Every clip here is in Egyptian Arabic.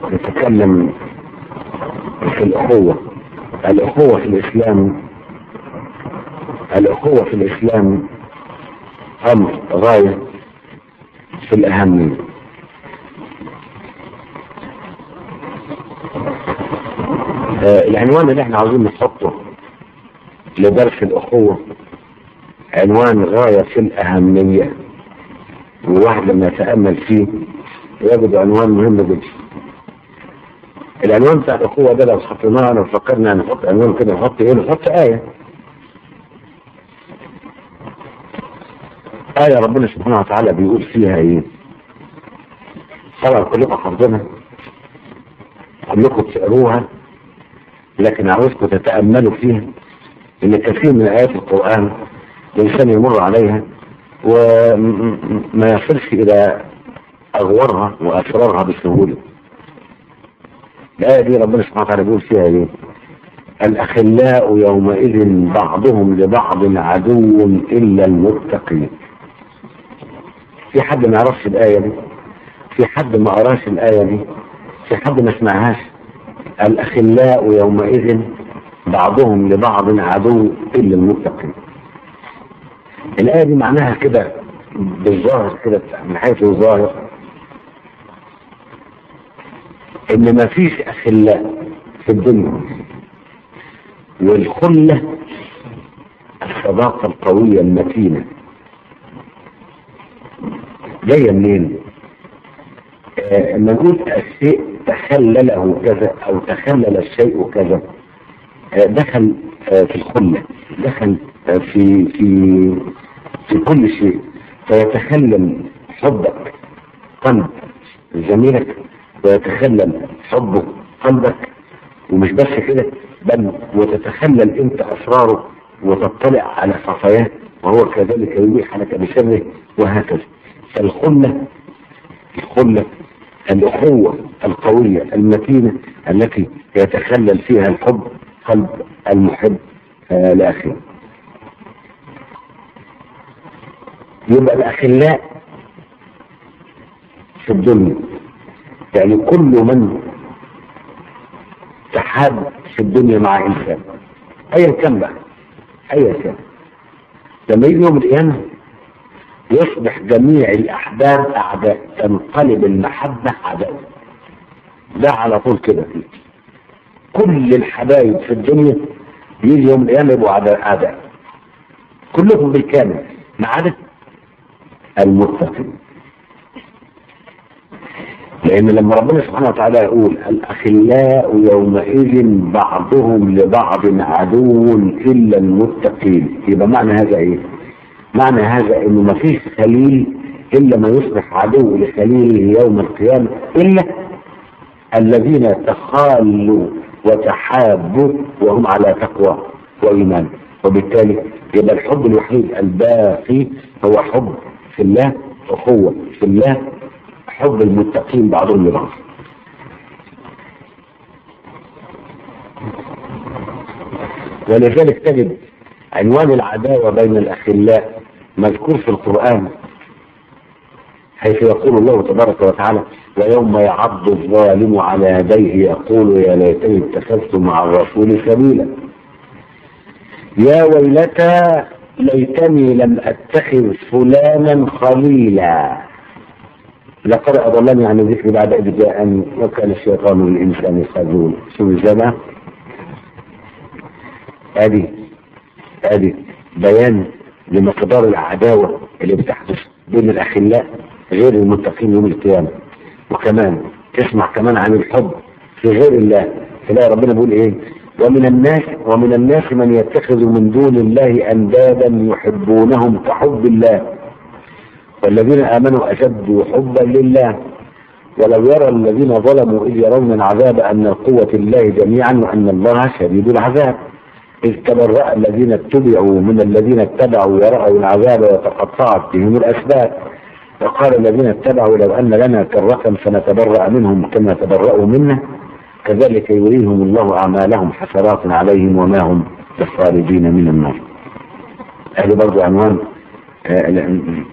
نتكلم في الأخوة الأخوة في الإسلام الأخوة في الإسلام أمر غاية في الأهمية آه العنوان اللي احنا عاوزين نحطه لدرس الأخوة عنوان غاية في الأهمية وواحد لما يتأمل فيه يجد عنوان مهم جدا العنوان بتاع الأخوة ده لو حطيناه لو فكرنا نحط عنوان كده نحط ايه نحط آية آية ربنا سبحانه وتعالى بيقول فيها ايه طبعا كلكم حافظينها كلكم تقروها لكن عاوزكم تتأملوا فيها ان كثير من آيات القرآن الإنسان يمر عليها وما يصلش إلى أغورها وأسرارها بسهولة الآية دي ربنا سبحانه وتعالى بيقول فيها ايه الأخلاء يومئذ بعضهم لبعض عدو إلا المتقين في حد ما يعرفش الآية دي في حد ما قراش الآية دي في حد ما سمعهاش الأخلاء يومئذ بعضهم لبعض عدو إلا المتقين الآية دي معناها كده بالظاهر كده من حيث الظاهر إن ما فيش أخلاء في الدنيا والخلة الصداقة القوية المتينة جاية منين؟ آه نقول الشيء تخلله كذا أو تخلل الشيء كذا آه دخل آه في الخلة دخل آه في في في كل شيء فيتخلل حبك قلب زميلك ويتخلل حبه قلبك ومش بس كده بل وتتخلل انت اسراره وتطلع على خفاياه وهو كذلك يبيح لك بسره وهكذا فالخلة الخلة الأخوة القوية المتينة التي يتخلل فيها الحب قلب المحب آه لأخيه يبقى الأخلاء في الدنيا يعني كل من تحاب في الدنيا مع إنسان أيا كان بقى أيا كان لما يجي يوم القيامة يصبح جميع الأحباب أعداء تنقلب المحبة عداء ده على طول كده كل الحبايب في الدنيا يجي يوم القيامة يبقوا أعداء أعداء كلهم بالكامل ما عدا المتقين لأن لما ربنا سبحانه وتعالى يقول الأخلاء يومئذ بعضهم لبعض عدو إلا المتقين يبقى معنى هذا إيه؟ معنى هذا إنه ما فيش خليل إلا ما يصبح عدو لخليله يوم القيامة إلا الذين تخالوا وتحابوا وهم على تقوى وإيمان وبالتالي يبقى الحب الوحيد الباقي هو حب في الله أخوة في الله حب المتقين بعضهم لبعض ولذلك تجد عنوان العداوة بين الأخلاء مذكور في القرآن حيث يقول الله تبارك وتعالى ويوم يعض الظالم على يديه يقول يا ليتني اتخذت مع الرسول سبيلا يا ويلتى ليتني لم اتخذ فلانا خليلا لقد اضلني عن الذكر بعد اذ جاءني وكان الشيطان للانسان خذول شوف ازاي ادي ادي بيان لمقدار العداوه اللي بتحدث بين الاخلاء غير المتقين يوم القيامه وكمان تسمع كمان عن الحب في غير الله تلاقي ربنا بيقول ايه ومن الناس ومن الناس من يتخذ من دون الله اندادا يحبونهم كحب الله والذين امنوا اشد حبا لله ولو يرى الذين ظلموا اذ يرون العذاب ان القوة الله جميعا وان الله شديد العذاب اذ تبرأ الذين اتبعوا من الذين اتبعوا ورأوا العذاب وتقطعت بهم الاسباب وقال الذين اتبعوا لو ان لنا كرة فنتبرأ منهم كما تبرأوا منا كذلك يريهم الله أعمالهم حسرات عليهم وما هم بالخارجين من النار هذا برضو عنوان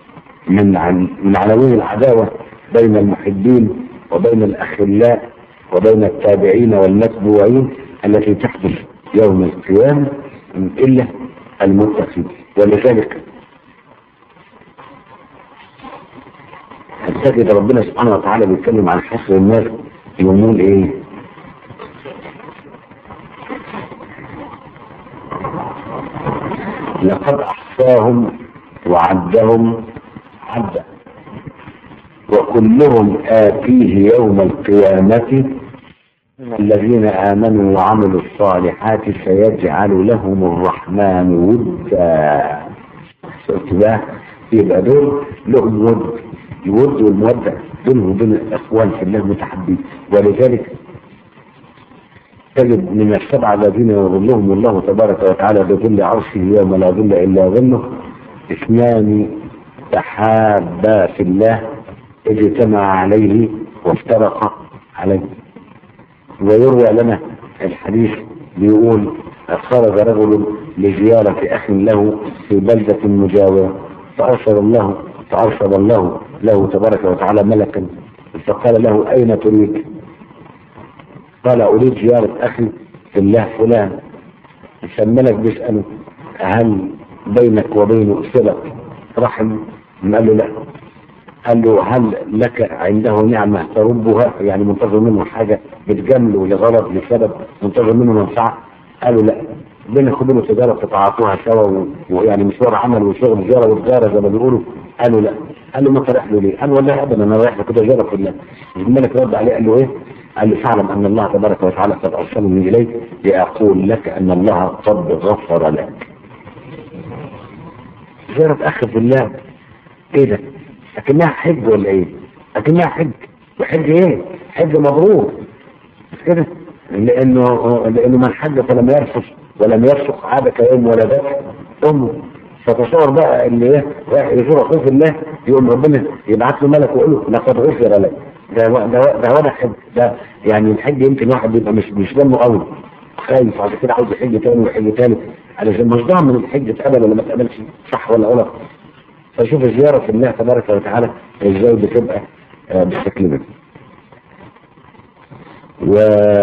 من عن من عناوين العداوة بين المحبين وبين الأخلاء وبين التابعين والمتبوعين التي تحدث يوم القيامة إلا المتقين ولذلك تجد ربنا سبحانه وتعالى بيتكلم عن حصر الناس يقول ايه لقد احصاهم وعدهم عدا وكلهم آتيه يوم القيامة الذين آمنوا وعملوا الصالحات سيجعل لهم الرحمن ودا شفت بقى يبقى دول لهم ود الود والمودة بينهم وبين الإخوان في الله متحدين ولذلك تجد من السبعة الذين يظلهم الله تبارك وتعالى بظل عرشه يوم لا ظل إلا ظله اثنان تحابا في الله اجتمع عليه وافترق عليه ويروى لنا الحديث بيقول خرج رجل لزيارة أخ له في بلدة مجاورة فأرسل الله فأرسل الله له تبارك وتعالى ملكا فقال له أين تريد؟ قال أريد زيارة أخي في الله فلان فالملك بيسأله هل بينك وبينه صلة رحم؟ قال له لا قال له هل لك عنده نعمة تربها يعني منتظر منه حاجة بتجامله لغرض لسبب منتظر منه منفعة قالوا لا بينك وبينه تجارة تتعاطوها سوا ويعني مشوار عمل وشغل جارة وتجارة زي ما بيقولوا قالوا لا قال له ما انت رايح له ليه؟ قال والله ابدا انا رايح له كده جارة في الله الملك رد عليه قال له ايه؟ قال له فاعلم ان الله تبارك وتعالى قد ارسلني اليك لاقول لك ان الله قد غفر لك. زيارة اخ في الله ايه ده؟ اكنها حج ولا ايه؟ اكنها حج وحج ايه؟ حج مبرور مش كده؟ لانه لانه من حج فلم يرفث ولم يفسق عاد كيوم ولدته امه فتصور بقى اللي ايه رايح يزور اخوه في الله يقوم ربنا يبعت له ملك ويقول له لقد غفر لك ده ده ده ولا حج ده يعني الحج يمكن واحد بيبقى مش مش دمه قوي خايف عشان كده عاوز يحج تاني ويحج تاني علشان مش ضامن الحج اتقبل ولا ما اتقبلش صح ولا غلط فشوف الزيارة في الله تبارك وتعالى ازاي بتبقى آه بالشكل ده و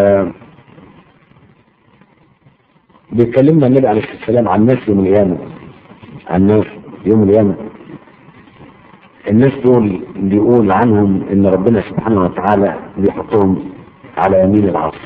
بيكلمنا النبي عليه الصلاه والسلام عن الناس يوم القيامه عن الناس يوم القيامه الناس دول بيقول عنهم ان ربنا سبحانه وتعالى بيحطهم على يمين العرش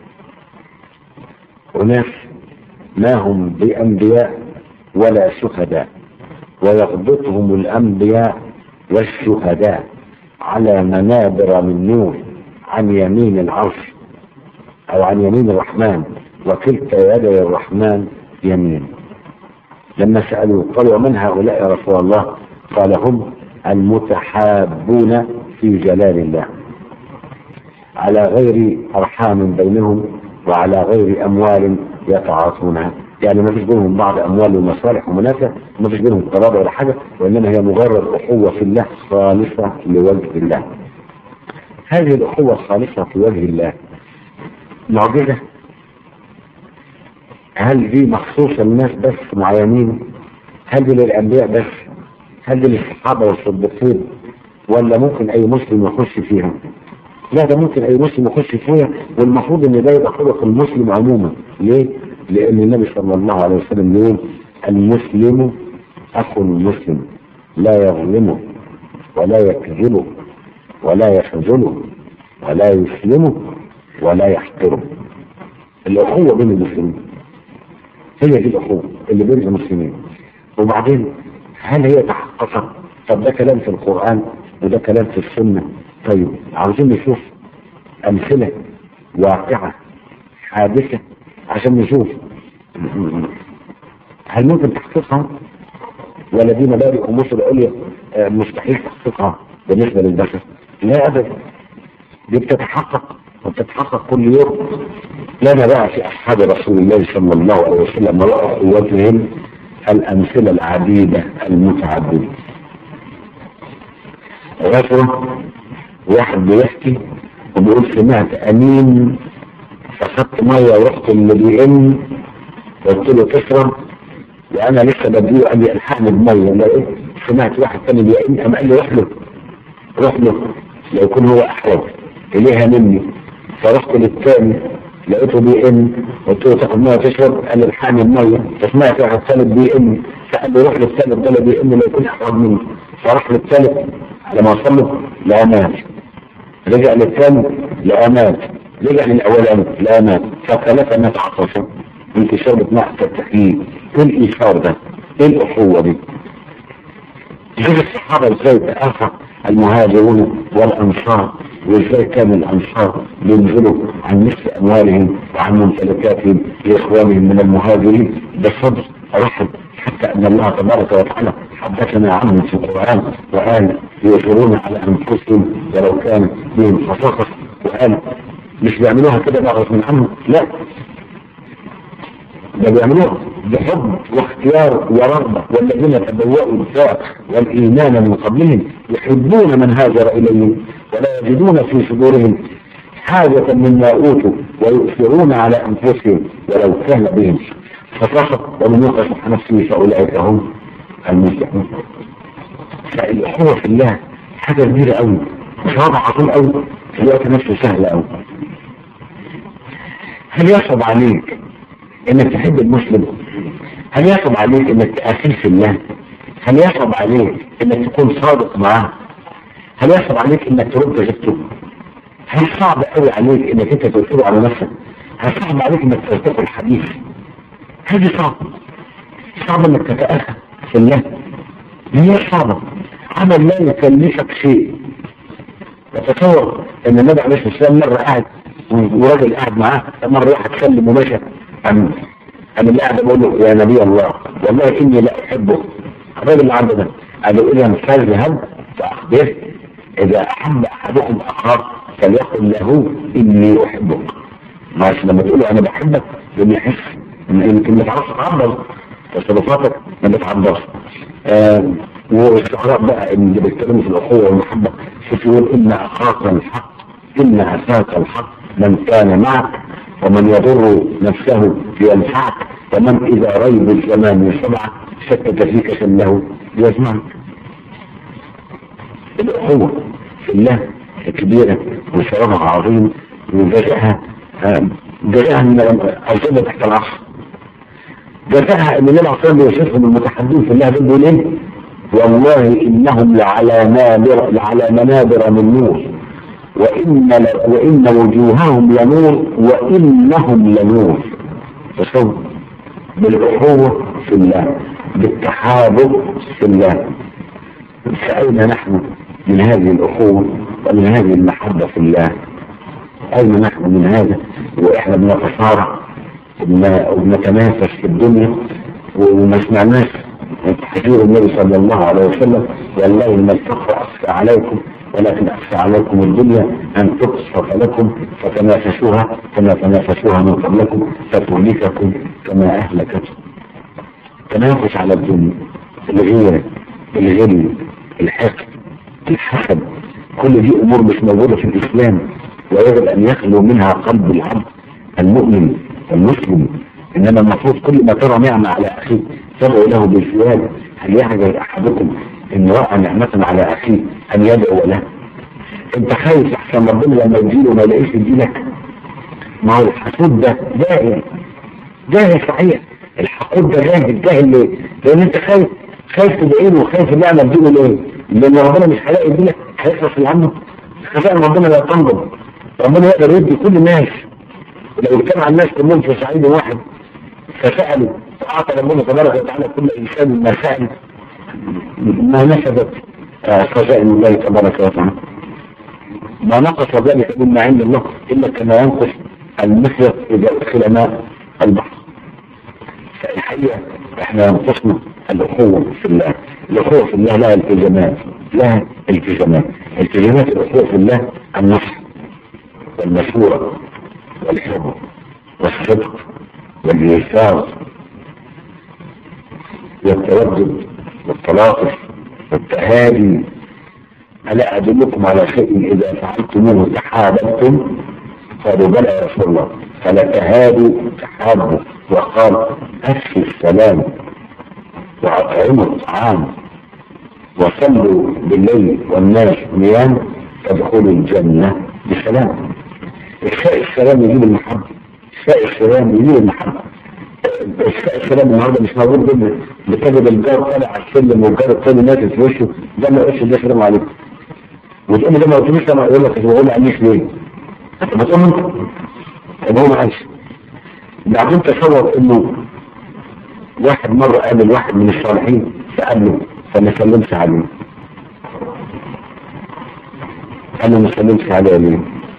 وناس ما هم بانبياء ولا شهداء ويغبطهم الانبياء والشهداء على منابر من نور عن يمين العرش او عن يمين الرحمن وكلتا يدي الرحمن يمين لما سألوا قالوا ومن هؤلاء يا رسول الله قال هم المتحابون في جلال الله على غير أرحام بينهم وعلى غير أموال يتعاطونها يعني ما فيش بينهم بعض أموال ومصالح ومنافع ما فيش بينهم قرابة ولا حاجة وإنما هي مجرد أخوة في الله خالصة لوجه الله هذه الأخوة الخالصة في وجه الله معجزة هل دي مخصوصة للناس بس معينين هل دي للأنبياء بس هل دي للصحابة والصديقين ولا ممكن أي مسلم يخش فيها لا ده ممكن أي مسلم يخش فيها والمفروض إن ده يبقى خلق المسلم عموما ليه؟ لأن النبي صلى الله عليه وسلم يقول المسلم أخو المسلم لا يظلمه ولا يكذبه ولا يخذله ولا يسلمه ولا يحقره الأخوة بين المسلمين هي دي الأخوة اللي بين المسلمين وبعدين هل هي تحققت طب ده كلام في القرآن وده كلام في السنة طيب عاوزين نشوف أمثلة واقعة حادثة عشان نشوف هل ممكن تحقيقها ولا دي مبادئ ومصر عليا مستحيل تحقيقها بالنسبة للبشر لا أبدا دي بتتحقق وبتتحقق كل يوم لنا بقى في أصحاب رسول الله صلى الله عليه وسلم وقوتهم الأمثلة العديدة المتعددة غفرة واحد بيحكي وبيقول سمعت أمين فخدت مية ورحت اللي بيئن قلت له تشرب وأنا لسه بديه قال لي الحقني بمية لقيت سمعت واحد تاني بيئن قام قال لي روح له روح له لو يكون هو أحوج إليها مني فرحت للثاني لقيته بي ان قلت له تاخد ميه تشرب قال لي الحامل ميه فسمعت واحد ثالث بي ان فقال لي روح للثالث ده بي ان لا يكون احرج مني فراح للثالث لما وصل له لا مات رجع للثاني لا مات رجع للاولاني لا مات فثلاثه مات عطشا انتشار ماء التكييف ايه الايثار ده؟ ايه الاخوه دي؟ شوف الصحابه ازاي تاخى المهاجرون والانصار وازاي كان الانصار بينزلوا عن نصف اموالهم وعن ممتلكاتهم لاخوانهم من المهاجرين بصدر رحب حتى ان الله تبارك وتعالى حدثنا عنهم في القران وقال يؤثرون على انفسهم ولو كان بهم خصاصه وقال مش بيعملوها كده بغض من عنهم لا ده بيعملوها بحب واختيار ورغبة والذين تبوأوا الدار والإيمان من قبلهم يحبون من هاجر إليهم ولا يجدون في صدورهم حاجة مما أوتوا ويؤثرون على أنفسهم ولو كان بهم خصاصة ومن يوقف نفسه فأولئك هم المفلحون فالأخوة في الله حاجة كبيرة أوي مش وضع عظيم أوي في الوقت نفسه سهل أوي هل يصعب عليك انك تحب المسلم هل يصعب عليك انك تأخيه في الله هل يصعب عليك انك تكون صادق معاه هل يصعب عليك انك ترد غيبته هل صعب قوي عليك انك انت تؤثره على نفسك هل صعب عليك انك تلتقي الحديث هذه صعب صعب انك تتأخى في الله هي صعبة عمل لا يكلفك شيء وتصور ان النبي عليه الصلاه والسلام مره قاعد وراجل قاعد معاه مره واحد سلم ومشى أم أنا اللي قاعد بقول له يا نبي الله والله إني لا أحبه الراجل اللي عنده ده قال له إذا فاذهب فأخبره إذا أحب أحدكم أخاه فليقل له إني أحبك ماشي لما تقول له أنا بحبك يوم يحس يمكن ما تعرفش تعبر تصرفاتك ما بتعبرش آه والشعراء بقى اللي بيتكلموا في الأخوة والمحبة شوف يقول إن أخاك الحق إن أخاك الحق من كان معك ومن يضر نفسه ينفعك ومن إذا ريب الزمان يسمعك شتت فيك شله يسمعك الأخوة في الله كبيرة وشرفها عظيم وجزاها جزاها من الجنة تحت العصر جزاها ان النبي عليه الصلاه والسلام يوصفهم المتحدين في الله بيقول ايه؟ والله انهم لعلى نابر لعلى منابر من نور وإن, ل... وإن وجوههم لنور وإنهم لنور تصور بالأخوة في الله بالتحابب في الله فأين نحن من هذه الأخوة ومن هذه المحبة في الله أين نحن من هذا وإحنا بنتصارع وبنتنافس في الدنيا وما سمعناش حديث النبي صلى الله عليه وسلم والله ما الفقر أخفى عليكم ولكن أخفى عليكم الدنيا أن تقصف لكم فتنافسوها كما تنافسوها من قبلكم فتهلككم كما أهلكتكم تنافس على الدنيا الغيرة الغل الحقد الحسد كل دي أمور مش موجودة في الإسلام ويجب أن يخلو منها قلب العبد المؤمن المسلم إنما المفروض كل ما ترى نعمة على أخيك تدعو له بالزيادة هل يعجز أحدكم إن رأى نعمة على أخيه أن يدعو له أنت خايف أحسن ربنا لما يجيله ما يلاقيش يديلك ما هو الحسود ده جاهل جاهل صحيح الحقود ده جاهل جاهل ليه؟ لأن أنت خايف خايف تدعي له وخايف النعمة تجيله ليه؟ لأن ربنا مش هيلاقي يديلك هيخلص اللي عنده خفاء ربنا لا تنضب ربنا يقدر يدي كل الناس لو اجتمع الناس كلهم في صعيد واحد فسألوا فأعطى ربنا تبارك وتعالى كل إنسان ما سأل ما نسبت خزائن الله تبارك وتعالى ما نقص ذلك مما عند الله إلا كما ينقص المخيط إذا أدخل ماء البحر فالحقيقة احنا ينقصنا الأخوة في الله الأخوة في الله لها التزامات لها التزامات التزامات الأخوة في الله النصر والمشورة والحب والصدق والإيثار والتردد والتلاطف والتهادي ألا أدلكم على شيء إذا فعلتموه تحاببتم قالوا بلى يا رسول الله فلا تهادوا تحابوا وقال أفشوا السلام وأطعموا الطعام وصلوا بالليل والناس نيام تدخلوا الجنة بسلام إخفاء السلام يجيب المحبة إخفاء السلام يجيب المحبة إخفاء السلام النهارده مش موجود جدا بتجد الجار طالع على السلم والجار التاني نازل في وشه ده ما يقولش ده السلام عليكم وتقول ده ما قلتليش انا اقول لك بقول عليك ليه؟ ما تقول انت طب هو ما قالش بعدين تصور انه واحد مرة قابل واحد من الصالحين فقابله فما سلمش عليه انا ما سلمش عليه ليه؟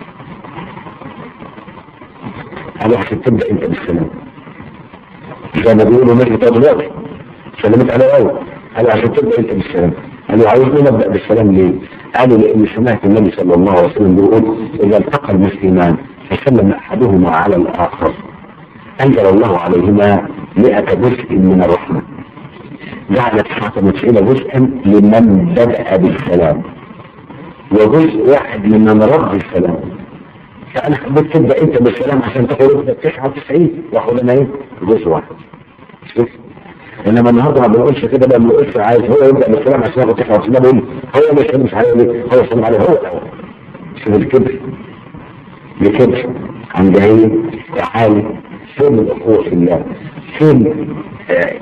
قال عشان تبدا انت بالسلام زي ما بيقولوا ماشي طب دلوقتي سلمت عليه اول قال عشان تبدا انت بالسلام قالوا عاوزني نبدا بالسلام ليه؟ قالوا لان سمعت النبي صلى الله عليه وسلم بيقول اذا التقى المسلمان فسلم احدهما على الاخر انزل الله عليهما مئة جزء من الرحمة جعل تسعة وتسعين جزءا لمن بدأ بالسلام وجزء واحد لمن رد السلام فأنا حبيت تبدأ أنت بالسلام عشان تاخد 99 واخد أنا إيه؟ جزء واحد شوف انما النهارده ما بنقولش كده بقى بنقولش عايز هو يبدا بالسلام عشان ياخد 99 ده بقول هو مش مش عليه ليه؟ هو سلم عليه هو الاول شوف الكبر الكبر عند ايه؟ تعالي فين الاخوه في الله؟ فين آه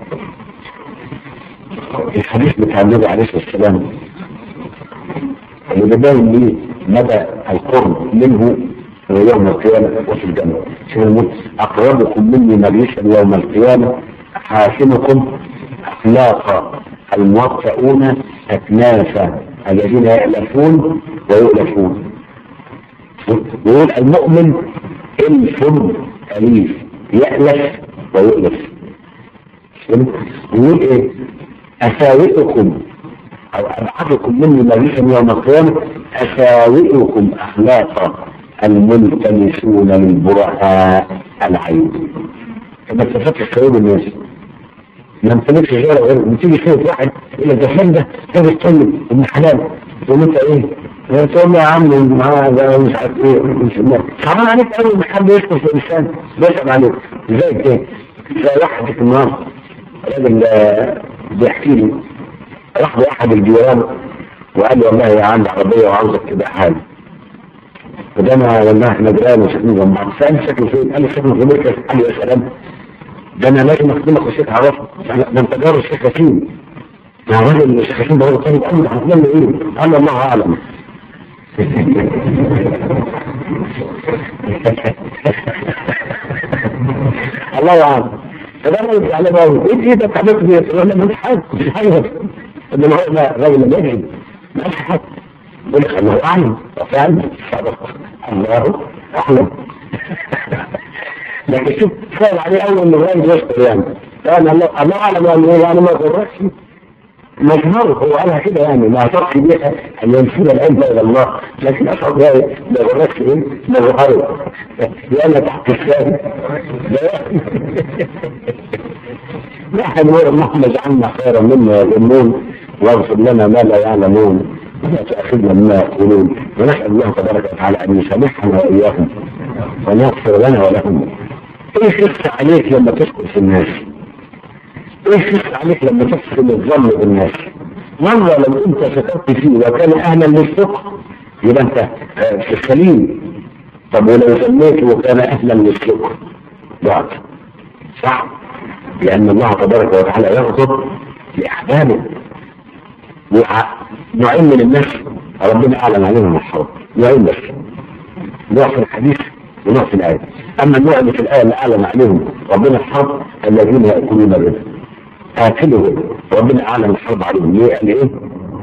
الحديث بتاع النبي عليه الصلاه والسلام اللي بيبين لي مدى القرب منه يوم القيامة وفي الجنة شنو أقربكم مني مجلسا يوم القيامة حاكمكم أخلاقا الموطئون أكنافا الذين يألفون ويؤلفون يقول المؤمن ألف أليف يألف ويؤلف يقول إيه أساوئكم أو أبعدكم مني مجلسا يوم القيامة أساوئكم أخلاقا الملتمسون للبرهاء العين ما تفتح قلوب الناس ما امتلكش غير غير بتيجي خير واحد الى الدخان ده ده بيتكلم ابن حلال تقول انت ايه؟ تقول له يا عم معاه ده مش عارف ايه مش صعبان عليك قوي ان حد يذكر في اللسان بيسأل عليك ازاي ايه؟ زي واحد في النهار راجل بيحكي لي راح لاحد الجيران وقال لي والله يا عندي عربيه وعاوزك تبقى حالي فده انا والله احنا جيران وساكنين جنب بعض سأل ساكن فين؟ قال لي ساكن في مركز قال لي يا سلام ده انا لازم اخدمك وشيك عرفت ده انت جار الشكاكين يا راجل الشكاكين ده هو طيب قوي هتعمل ايه؟ قال الله اعلم الله اعلم فده راجل يعني قوي ايه ايه ده بتعمل ايه؟ يقول لي مش حاجه مش حاجه انما هو راجل ما يجري ما فيش حاجه يقول لك الله اعلم وفعلا الله اعلم لكن شوف قال عليه اول انه راجل يشكر يعني قال الله الله اعلم يعني يعني ما غركش مجهر هو قالها كده يعني ما اعتقدش بيها ان ينسب العلم الى الله لكن اشعر بها ما غركش ايه ما غرك لان تحت الشام نحن نقول اللهم اجعلنا خيرا مما يظنون واغفر لنا ما لا يعلمون ولا تأخذنا مما يقولون ونسأل الله تبارك وتعالى أن يسامحنا وإياهم وأن يغفر لنا ولهم ايه خفت عليك لما تسكت في الناس ايه خفت عليك لما تحسن الظن بالناس والله لو انت سكت فيه وكان اهلا للشكر يبقى انت في السليم طب ولو سميته وكان اهلا للشكر ضعت صح لان الله تبارك وتعالى يغضب لاحبابه نوعين من الناس ربنا اعلن عليهم الحرب نوعين بس نوع في الحديث ونوع في الآية أما النوع اللي في الآية اللي أعلن عليهم ربنا الحرب الذين يأكلون الربا آكلوا ربنا أعلن الحرب عليهم ليه قال إيه؟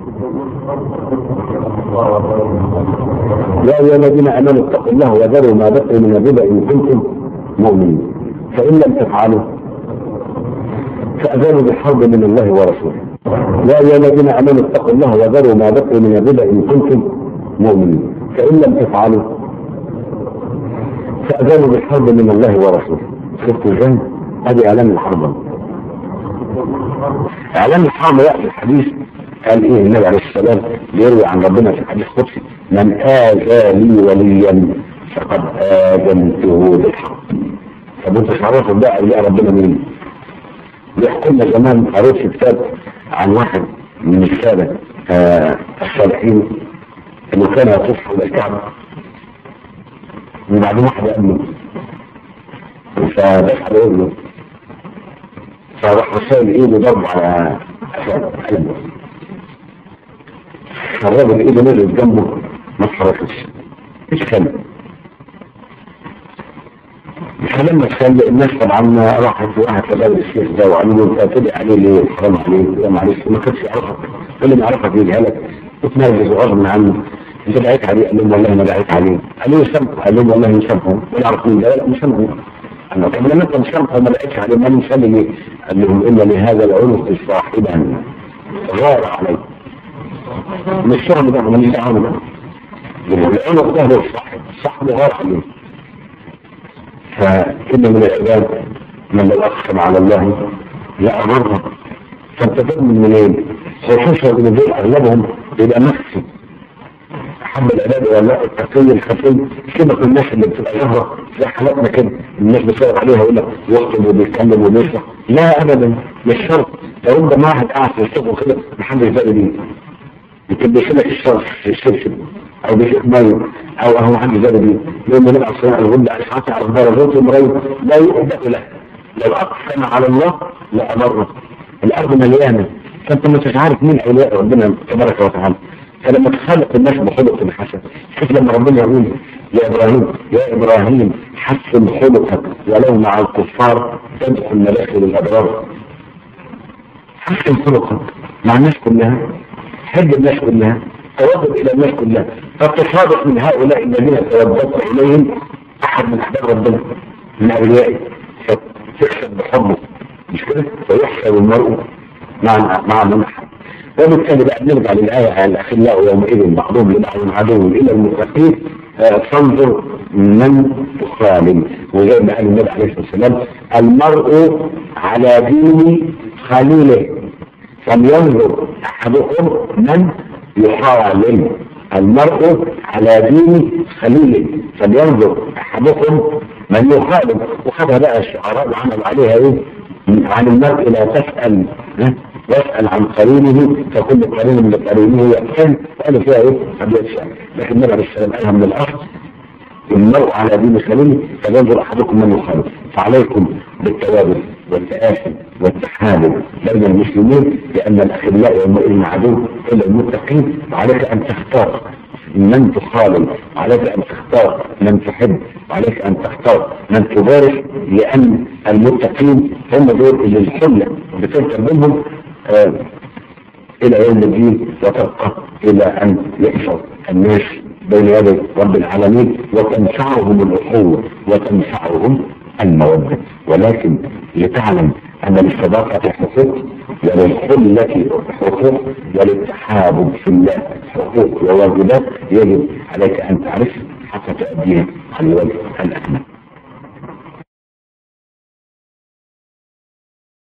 يا أيها الذين آمنوا اتقوا الله وذروا ما بقي من الربا إن كنتم مؤمنين فإن لم تفعلوا فأذنوا بحرب من الله ورسوله يا أيها الذين آمنوا اتقوا الله وذروا ما بقي من الربا إن كنتم مؤمنين فإن لم تفعلوا فأذنوا بالحرب من الله ورسوله شفتوا ازاي؟ هذه اعلان الحرب اعلان الحرب يأتي الحديث قال ايه النبي عليه السلام يروي عن ربنا في الحديث القدسي من آذى لي وليا فقد آذنته بالحرب طب انت تعرفوا بقى اولياء ربنا مين؟ بيحكوا لنا زمان قريت في كتاب عن واحد من السادة آه الصالحين انه كان يطوف حول الكعبة وبعدين واحد قبله فدفع له فراح رسائل ايده ضرب على قلبه فالراجل ايده نزلت جنبه ما اتحركش اتخلى فلما اتخلى الناس طبعا راحت واحد تبادل الشيخ ده وعملوا له تدعي عليه ليه حرام عليه يا معلش ما كانش يعرفك كل ما يعرفك يجهلك وتنرجس غصب عنه انت دعيت عليه قال لهم والله ما دعيت عليه قال له يسامحوا قال لهم والله يسامحوا ويعرف مين ده لا مش سامحوا انا طب لما انت مسامحه وما دعيتش عليه ما نسلم ليه؟ قال لهم ان لهذا العنق صاحبا غار عليه مش شغل ده من دعوه ده العنق ده هو صاحب صاحبه غار عليه فإن من العباد من لو أقسم على الله لأمره فانت تؤمن منين؟ خصوصا ان دول اغلبهم بيبقى نفسي احب العباد الى الله التقي الخفي سيبك من الناس اللي بتبقى ظاهره زي حالاتنا كده الناس بتدور عليها يقول لك يخطب وبيتكلم وبيشرح لا ابدا مش شرط لو انت ما واحد قاعد في السوق كده محدش باقي ليه يمكن بيشيلك الشرط في الشبشب او بيشيلك ميه او هو حد زاد بيه لان النبي عليه الصلاه والسلام يقول اشعاث على درجات المريض لا يؤدى له لو اقسم على الله لامره الارض مليانه فانت مش عارف مين اولياء ربنا تبارك وتعالى فلما تخلق الناس بخلق حسن شوف لما ربنا يقول يا ابراهيم يا ابراهيم حسن خلقك ولو مع الكفار تدخل مداخل الابرار حسن خلقك مع الناس كلها حب الناس كلها توظف الى الناس كلها فتصادق من هؤلاء الذين توظفت اليهم احد من احباب ربنا من اوليائه فتكسب بحبه مش كده فيحسب المرء مع مع من احب وبالتالي بقى نرجع للآية الأخلاء يومئذ بعضهم لبعض عدو إلى المتقين فانظر من تخالم وزي ما قال النبي عليه الصلاة والسلام المرء على دين خليله فلينظر أحدكم من يخالم المرء على دين خليله فلينظر أحدكم من يخالم وخدها بقى الشعراء وعمل عليها ايه عن المرء لا تسأل يسأل عن قرينه فكل قرين من قرينه يأتين قالوا فيها ايه قد يتسأل لكن النبي عليه السلام قالها من الأصل المرء على دين خليله فلينظر أحدكم من يخالف فعليكم بالتوابل والتآسي والتحالف بين المسلمين لأن الأخلاء يومئذ عدو إلا المتقين وعليك أن تختار من تخالف عليك أن تختار من تحب وعليك أن تختار من تبارك لأن المتقين هم دول اللي الحلة بتركب منهم آه إلى يوم الدين وتبقى إلى أن يحصل الناس بين يدي رب العالمين وتنفعهم الأخوة وتنفعهم المودة ولكن لتعلم أن للصداقة حقوق وللخلة حقوق وللتحابب في الله حقوق وواجبات يجب عليك أن تعرف حتى تأديها على الوجه الأكمل